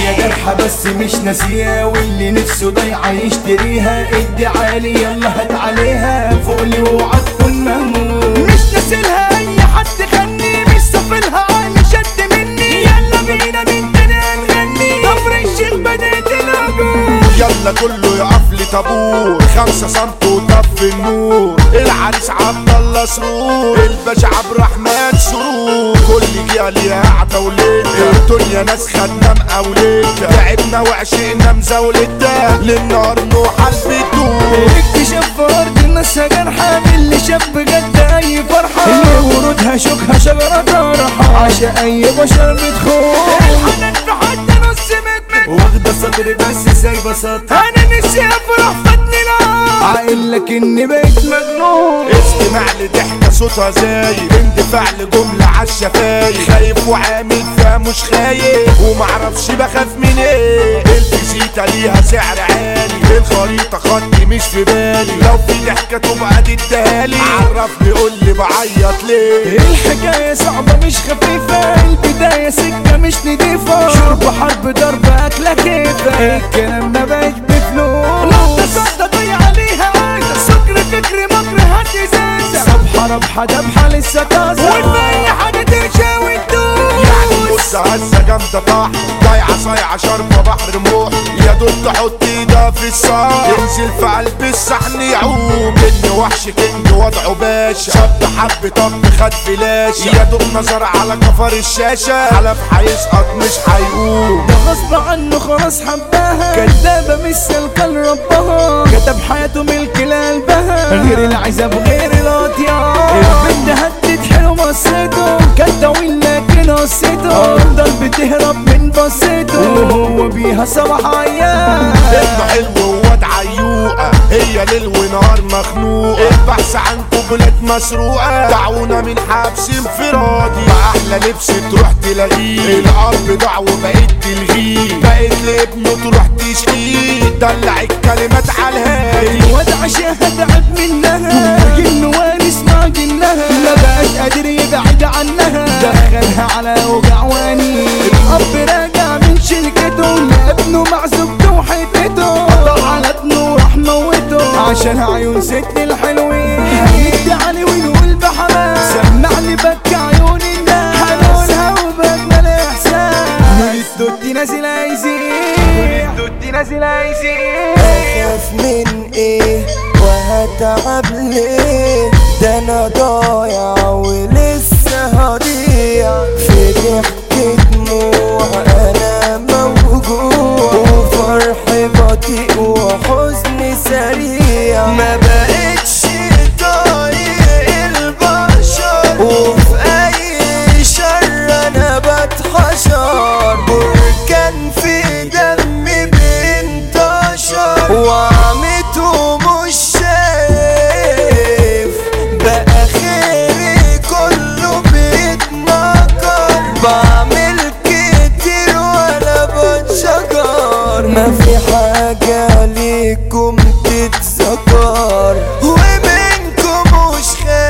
الدنيا جرحة بس مش ناسيها واللي نفسه ضيعة يشتريها ادي عالي يلا هات عليها فوق لي واوعى تكون مهموم مش ناسلها اي حد خني مش سافلها عقل شد مني يلا بينا من تاني نغني كفر الشيخ بدأت الهجوم يلا كله يقف لي طابور خمسة سنت وطف النور العريس عبد الله سرور الباشا عبد الرحمن سرور كل جهة ليها قعدة وليلة الدنيا ناس خدنا مقاولتها تعبنا وعشقنا مزاولتها للنهار نوحل بدور اكتشاف ارض الناس جرحى اللي شاف بجد اي فرحة اللي ورودها شوكها شجرة طرحة عشان اي بشر بتخون الحنان في حد نص متر واخدة صدري بس سايبة سطر انا نفسي افرح فاتني العار عاقل لكني بقيت مجنون استماع لضحكة صوتها زايد اندفاع لجملة عالشفايف خايف وعامل فيها مش خايف ومعرفش بخاف من ايه الفيزيتا ليها سعر عالي الخريطة خطي مش في بالي لو في ضحكة تبقى تديهالي عرفني قول لي بعيط ليه الحكاية صعبة مش خفيفة البداية سكة مش نضيفة شرب حرب ضرب أكلة كيفة الكلام ما بقاش بفلوس لحظة صعدة ضيع عليها عايزة سكر فكري مكر هات ازازة صبحة ربحة دبحة لسه طازة والباقي حاجة تشاوي يعني بص هزة جامدة طح ضايعة صايعة شاربة بحر موح يا دوب تحط ايدها في الصاع ينزل في قلب الصحن يعوم ان وحش كينج وضعه باشا شاب حب طب خد فلاشة يا دوب نظر على كفر الشاشة حلف هيسقط مش هيقوم ده غصب عنه خلاص حبها كدابة مش سالكة لربها كتب حياته ملك لقلبها غير العزب غير الأطيار البنت هدت حلو مصيته كان طويل لكن قصته افضل بتهرب من بصيته وهو بيها صباح عيان ابنه حلو وواد عيوقة هي ليل ونهار مخنوقة البحث عن قبلات مسروقة دعونا من حبس انفرادي بأحلى لبس تروح تلاقيه الأب ضاع وبقيت تلغيه بقيت لابنه تروح تشكيه دلع الكلمات على الهادي الواد عشاها تعب منها جن وارث مع جنها ما بقاش قادر يبعد عنها دخلها على وجع واني الاب راجع من شركته لابنه مع زوجته وحيدته قطع على ابنه وراح موته عشان عيون ست الحلوين يدي علي ونقول بحماس سمعني بكى عيون الناس هنقولها وبجمل احساس الدود نازل عايزين الدود نازل عايزين اخاف من ايه وهتعب ليه ده انا ضايع ولسه هضيع في ضحك دموع انا موجوع وفرح بطيء وحزن سريع ما بقتش طايق البشر وفي اي شر انا بتحشر بركان في دمي بينتشر وعمته مش شايف بقى خيري كله بيتنكر بعمل كتير ولا بتشكر ما في حاجة ليكم تتذكر ومنكم مش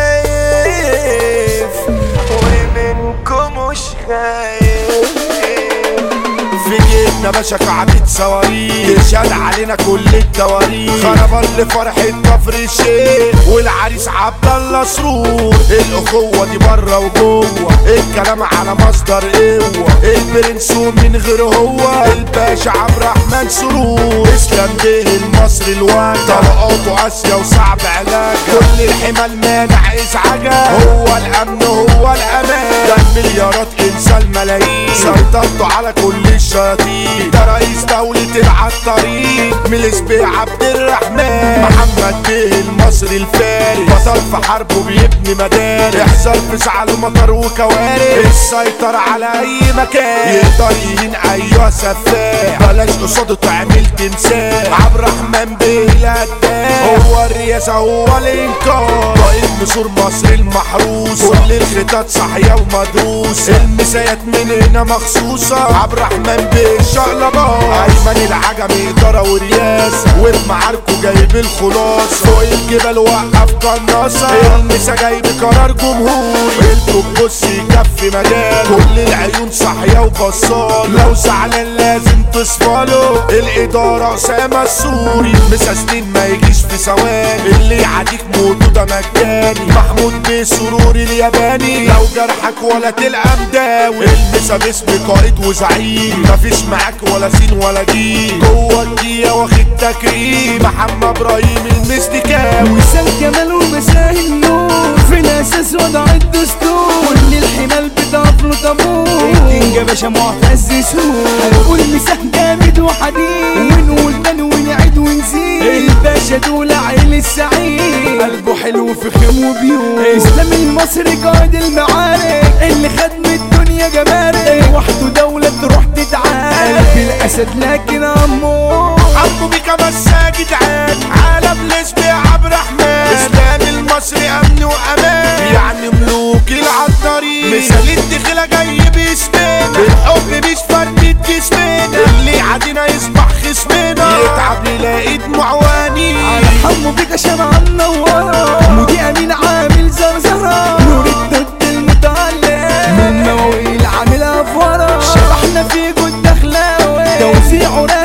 خايف ومنكم مش خايف في جيتنا باشا قعدة صواريخ تشهد علينا كل التواريخ خربان لفرحة كفر الشيخ والعريس عبد الله سرور الاخوة دي بره وجوه الكلام على مصدر قوة البرنس ومن غير هو الباشا عبد الرحمن سرور اسلام به المصري الوجع طلقاته قاسية وصعب علاجها كل الحمى المانع ازعاجها هو الامن هو الامان ده المليارات انسى الملايين سيطرته على كل الشياطين ده رئيس دولة العطارين من الاسبي عبد الرحمن محمد به المصري الفارس بطل في حربه بيبني مدارس يحصل في سعال مطر وكوارث السيطرة على اي مكان يقدر يهين ايوه سفاح بلاش قصاده تعمل تنساه عبد الرحمن بيه هو الرئاسة هو الإنكار قائد نسور مصر المحروس كل الخطط صحية ومدروسة المسايات من هنا مخصوصة عبد الرحمن بيه الشقلبات أيمن العجمي إدارة ورياسة وفي معاركه جايب الخلاصة فوق الجبل وقف قناصة المسا جايب قرار جمهوري الكوب بص يكفي مجال كل العيون صاحية وبصال لو زعلان لازم تصفاله الإدارة أسامة السوري مسا سنين ما يجيش في ثواني اللي يعاديك موته ده مجاني محمود بيه سروري الياباني لو جرحك ولا تلقى مداوي المسا باسم قائد وزعيم مفيش معاك ولا سين ولا جيم جوه الدقيقة واخد تكريم محمد ابراهيم المستكاوي مثال جمال ومساه النور في الاساس وضع الدستور كل الحمال بتقف له طابور الكينج يا باشا معتز سور هنقول مساه جامد وحديد ونقول تاني ونعيد ونزيد الباشا دول عيل السعيد قلبه حلو في خيم وبيوت اسلام المصري قائد المعارك اللي خدم الدنيا جمارك لوحده دولة تروح تتعارك قلب الاسد لكن امور عمو بيكا مساجد عاد عالم الاسم يا عبد الرحمن اسلام المصري امن وامان يعني ملوك العطارين مثال الدخله جاي باسمنا الحب مش فردة جسمنا اللي يعادينا يصبح خصمنا يتعب يلاقي دموع وانين على حمو بيك شمعة منورة مودي أمين عامل زرزرة نور الضد المتعلق من مواويل عامل أفورة شبحنا في جود دخلاوي توزيعه